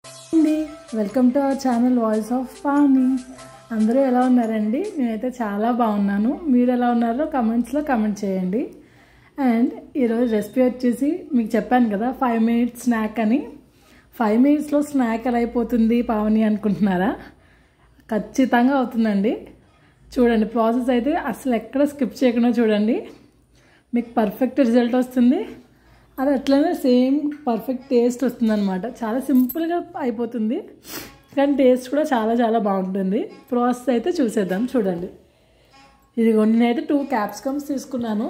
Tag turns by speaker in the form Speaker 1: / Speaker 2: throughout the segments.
Speaker 1: అండి welcome to our channel voice of Pavani అందరూ ఎలా ఉన్నారండి నేనైతే చాలా బాగున్నాను మీరు ఎలా ఉన్నారో కమెంట్స్లో కమెంట్ చేయండి అండ్ ఈరోజు రెసిపీ వచ్చేసి మీకు చెప్పాను కదా ఫైవ్ మినిట్స్ స్నాక్ అని ఫైవ్ మినిట్స్లో స్నాక్ ఎలా అయిపోతుంది పావని అనుకుంటున్నారా ఖచ్చితంగా అవుతుందండి చూడండి ప్రాసెస్ అయితే అసలు ఎక్కడ స్కిప్ చేయకుండా చూడండి మీకు పర్ఫెక్ట్ రిజల్ట్ వస్తుంది అది అట్లనే సేమ్ పర్ఫెక్ట్ టేస్ట్ వస్తుందన్నమాట చాలా సింపుల్గా అయిపోతుంది కానీ టేస్ట్ కూడా చాలా చాలా బాగుంటుంది ప్రాసెస్ అయితే చూసేద్దాం చూడండి ఇదిగో నేనైతే టూ క్యాప్సికమ్స్ తీసుకున్నాను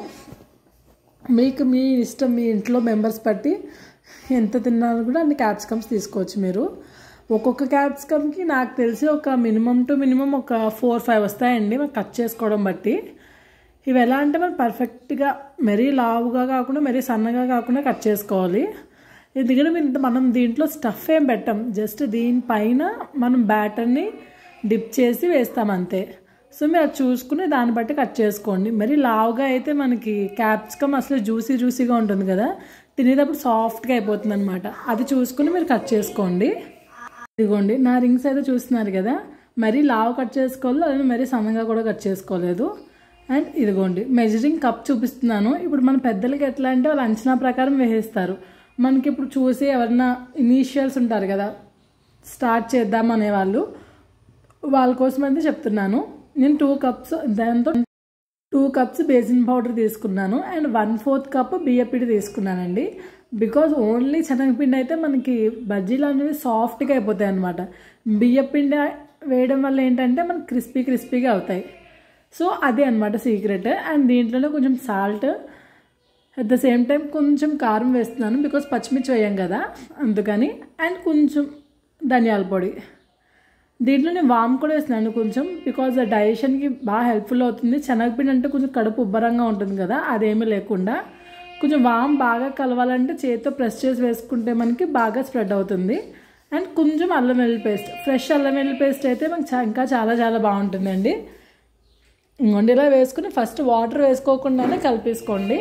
Speaker 1: మీకు మీ ఇష్టం మీ ఇంట్లో మెంబర్స్ బట్టి ఎంత తిన్నారో కూడా అన్ని క్యాప్సికమ్స్ తీసుకోవచ్చు మీరు ఒక్కొక్క క్యాప్సికమ్కి నాకు తెలిసి ఒక మినిమం టు మినిమం ఒక ఫోర్ ఫైవ్ వస్తాయండి మనం కట్ చేసుకోవడం బట్టి ఇవి ఎలా అంటే మనం పర్ఫెక్ట్గా మరీ లావుగా కాకుండా మరీ సన్నగా కాకుండా కట్ చేసుకోవాలి ఎందుకంటే మీరు మనం దీంట్లో స్టఫ్ ఏం పెట్టాం జస్ట్ దీనిపైన మనం బ్యాటర్ని డిప్ చేసి వేస్తాం అంతే సో మీరు అది చూసుకుని దాన్ని బట్టి కట్ చేసుకోండి మరి లావుగా అయితే మనకి క్యాప్సికమ్ అసలు జ్యూసీ జ్యూసీగా ఉంటుంది కదా తినేటప్పుడు సాఫ్ట్గా అయిపోతుంది అనమాట అది చూసుకుని మీరు కట్ చేసుకోండి ఇదిగోండి నా రింగ్స్ అయితే చూస్తున్నారు కదా మరీ లావు కట్ చేసుకోవాలి అలానే మరీ సన్నగా కూడా కట్ చేసుకోలేదు అండ్ ఇదిగోండి మెజరింగ్ కప్ చూపిస్తున్నాను ఇప్పుడు మన పెద్దలకి ఎట్లా అంటే వాళ్ళు అంచనా ప్రకారం వేసేస్తారు మనకి ఇప్పుడు చూసి ఎవరన్నా ఇనీషియల్స్ ఉంటారు కదా స్టార్ట్ చేద్దాం అనేవాళ్ళు వాళ్ళ కోసం అయితే చెప్తున్నాను నేను టూ కప్స్ దాంతో టూ కప్స్ బేసిన్ పౌడర్ తీసుకున్నాను అండ్ వన్ ఫోర్త్ కప్ బియ్యపిండి తీసుకున్నానండి బికాజ్ ఓన్లీ శనగపిండి అయితే మనకి బజ్జీలు అనేవి సాఫ్ట్గా అయిపోతాయి అనమాట బియ్యపిండి వేయడం వల్ల ఏంటంటే మనకి క్రిస్పీ క్రిస్పీగా అవుతాయి సో అదే అనమాట సీక్రెట్ అండ్ దీంట్లోనే కొంచెం salt at the same time కొంచెం కారం వేస్తున్నాను బికాజ్ పచ్చిమిర్చి వేయం కదా అందుకని అండ్ కొంచెం ధనియాల పొడి దీంట్లో నేను వామ్ కూడా వేస్తున్నాను కొంచెం బికాజ్ డైజెషన్కి బాగా హెల్ప్ఫుల్ అవుతుంది శనగపిండి అంటే కొంచెం కడుపు ఉబ్బరంగా ఉంటుంది కదా అదేమీ లేకుండా కొంచెం వామ్ బాగా కలవాలంటే చేతితో ప్రెస్ చేసి వేసుకుంటే మనకి బాగా స్ప్రెడ్ అవుతుంది అండ్ కొంచెం అల్లం వెల్లుల్లి పేస్ట్ ఫ్రెష్ అల్లం వెల్లుల్లి పేస్ట్ అయితే మనకి ఇంకా చాలా చాలా బాగుంటుందండి ఇంకోండి ఇలా వేసుకుని ఫస్ట్ వాటర్ వేసుకోకుండానే కలిపేసుకోండి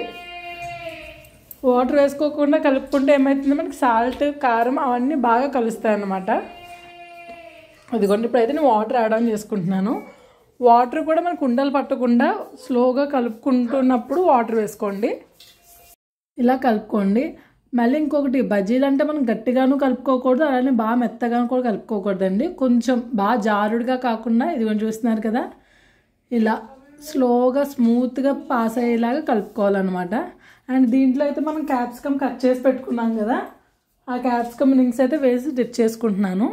Speaker 1: వాటర్ వేసుకోకుండా కలుపుకుంటే ఏమవుతుంది మనకి సాల్ట్ కారం అవన్నీ బాగా కలుస్తాయి అన్నమాట ఇదిగోండి ఇప్పుడైతే నేను వాటర్ యాడ్ ఆన్ చేసుకుంటున్నాను వాటర్ కూడా మనకు ఉండలు పట్టకుండా స్లోగా కలుపుకుంటున్నప్పుడు వాటర్ వేసుకోండి ఇలా కలుపుకోండి మళ్ళీ ఇంకొకటి బజ్జీలు అంటే మనం గట్టిగాను కలుపుకోకూడదు అలానే బాగా మెత్తగాను కూడా కలుపుకోకూడదండి కొంచెం బాగా జారుడుగా కాకుండా ఇదిగోండి చూస్తున్నారు కదా ఇలా స్లోగా స్మూత్గా పాస్ అయ్యేలాగా కలుపుకోవాలన్నమాట అండ్ దీంట్లో అయితే మనం క్యాప్సికమ్ కట్ చేసి పెట్టుకున్నాం కదా ఆ క్యాప్సికమ్ రింగ్స్ అయితే వేసి డిప్ చేసుకుంటున్నాను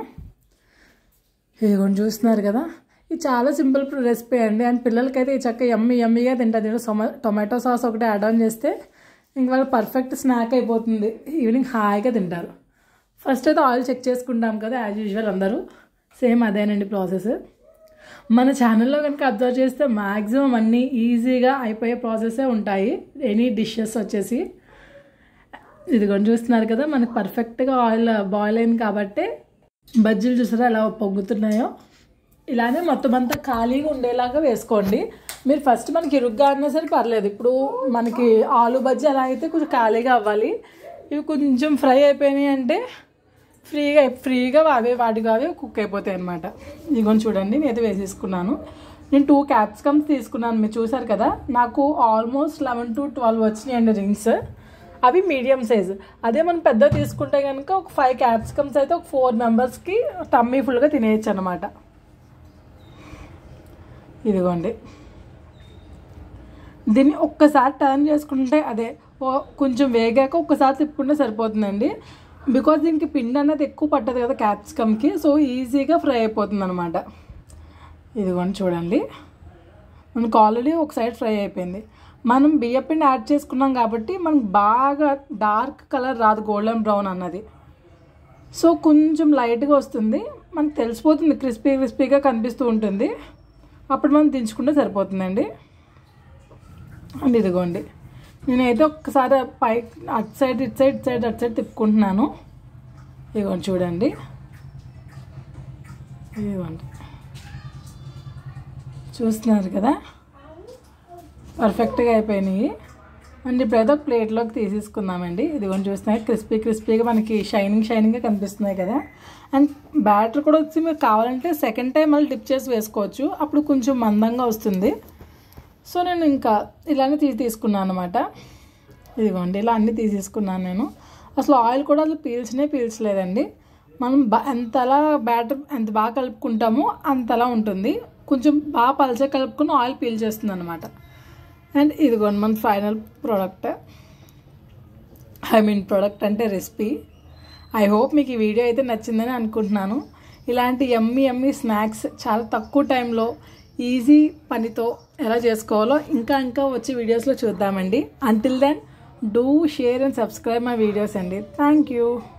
Speaker 1: ఇదిగోండి చూస్తున్నారు కదా ఇది చాలా సింపుల్ రెసిపీ అండి అండ్ పిల్లలకైతే ఈ చక్క ఎమ్మి ఎమ్మిగా తింటారు టొమాటో సాస్ ఒకటి యాడ్ ఆన్ చేస్తే ఇంక వాళ్ళు పర్ఫెక్ట్ స్నాక్ అయిపోతుంది ఈవినింగ్ హాయిగా తింటారు ఫస్ట్ అయితే ఆయిల్ చెక్ చేసుకుంటాం కదా యాజ్ యూజువల్ అందరూ సేమ్ అదేనండి ప్రాసెస్ మన ఛానల్లో కనుక అబ్జర్వ్ చేస్తే మ్యాక్సిమం అన్నీ ఈజీగా అయిపోయే ప్రాసెసే ఉంటాయి ఎనీ డిషెస్ వచ్చేసి ఇదిగోండి చూస్తున్నారు కదా మనకు పర్ఫెక్ట్గా ఆయిల్ బాయిల్ అయింది కాబట్టి బజ్జీలు చూసారా ఎలా పొంగుతున్నాయో ఇలానే మొత్తం అంతా ఖాళీగా ఉండేలాగా వేసుకోండి మీరు ఫస్ట్ మనకి ఇరుగ్గా అన్నా సరే పర్లేదు ఇప్పుడు మనకి ఆలు బజ్జీ అలా అయితే కొంచెం ఖాళీగా అవ్వాలి ఇవి కొంచెం ఫ్రై అయిపోయినాయి అంటే ఫ్రీగా ఫ్రీగా అవే వాటికి అవే కుక్ అయిపోతాయి అనమాట ఇదిగోని చూడండి నేనైతే వేసేసుకున్నాను నేను టూ క్యాప్సికమ్స్ తీసుకున్నాను మీరు చూసారు కదా నాకు ఆల్మోస్ట్ లెవెన్ టు ట్వెల్వ్ వచ్చినాయండి రింగ్స్ అవి మీడియం సైజ్ అదే మనం పెద్ద తీసుకుంటే కనుక ఒక ఫైవ్ క్యాప్సికమ్స్ అయితే ఒక ఫోర్ మెంబర్స్కి టమ్మీ ఫుల్గా తినేయచ్చు అనమాట ఇదిగోండి దీన్ని ఒక్కసారి టర్న్ చేసుకుంటే అదే కొంచెం వేగాక ఒక్కసారి తిప్పుకుంటే సరిపోతుందండి బికాజ్ దీనికి పిండి అనేది ఎక్కువ పట్టదు కదా క్యాప్సికమ్కి సో ఈజీగా ఫ్రై అయిపోతుంది అనమాట ఇదిగోండి చూడండి మనకు ఆల్రెడీ ఒక సైడ్ ఫ్రై అయిపోయింది మనం బియ్య పిండి యాడ్ చేసుకున్నాం కాబట్టి మనకు బాగా డార్క్ కలర్ రాదు గోల్డెన్ బ్రౌన్ అన్నది సో కొంచెం లైట్గా వస్తుంది మనకు తెలిసిపోతుంది క్రిస్పీ క్రిస్పీగా కనిపిస్తూ ఉంటుంది అప్పుడు మనం దించుకుంటే సరిపోతుందండి అండ్ ఇదిగోండి నేనైతే ఒక్కసారి పై అటు సైడ్ ఇటు సైడ్ ఇటు సైడ్ అటు సైడ్ తిప్పుకుంటున్నాను ఇదిగోండి చూడండి ఇదిగోండి చూస్తున్నారు కదా పర్ఫెక్ట్గా అయిపోయినాయి అండ్ ఇప్పుడైతే ఒక ప్లేట్లోకి తీసేసుకుందామండి ఇది కొంచెం చూస్తున్నాయి క్రిస్పీ క్రిస్పీగా మనకి షైనింగ్ షైనింగ్గా కనిపిస్తున్నాయి కదా అండ్ బ్యాటర్ కూడా వచ్చి మీరు కావాలంటే సెకండ్ టైం మళ్ళీ డిప్ చేసి వేసుకోవచ్చు అప్పుడు కొంచెం మందంగా వస్తుంది సో నేను ఇంకా ఇలానే తీసి తీసుకున్నాను అనమాట ఇదిగోండి ఇలా అన్నీ తీసేసుకున్నాను నేను అసలు ఆయిల్ కూడా అసలు పీల్చనే పీల్చలేదండి మనం బా ఎంతలా బ్యాటర్ ఎంత బాగా కలుపుకుంటామో అంతలా ఉంటుంది కొంచెం బాగా పలచగా కలుపుకుని ఆయిల్ పీల్చేస్తుంది అనమాట అండ్ ఇదిగోండి మన final product I mean product అంటే రెసిపీ ఐ హోప్ మీకు ఈ వీడియో అయితే నచ్చిందని అనుకుంటున్నాను ఇలాంటి ఎమ్మి ఎమ్మి స్నాక్స్ చాలా తక్కువ టైంలో ఈజీ పనితో ఎలా చేసుకోవాలో ఇంకా ఇంకా వచ్చే వీడియోస్లో చూద్దామండి until then do share and subscribe my videos అండి థ్యాంక్ యూ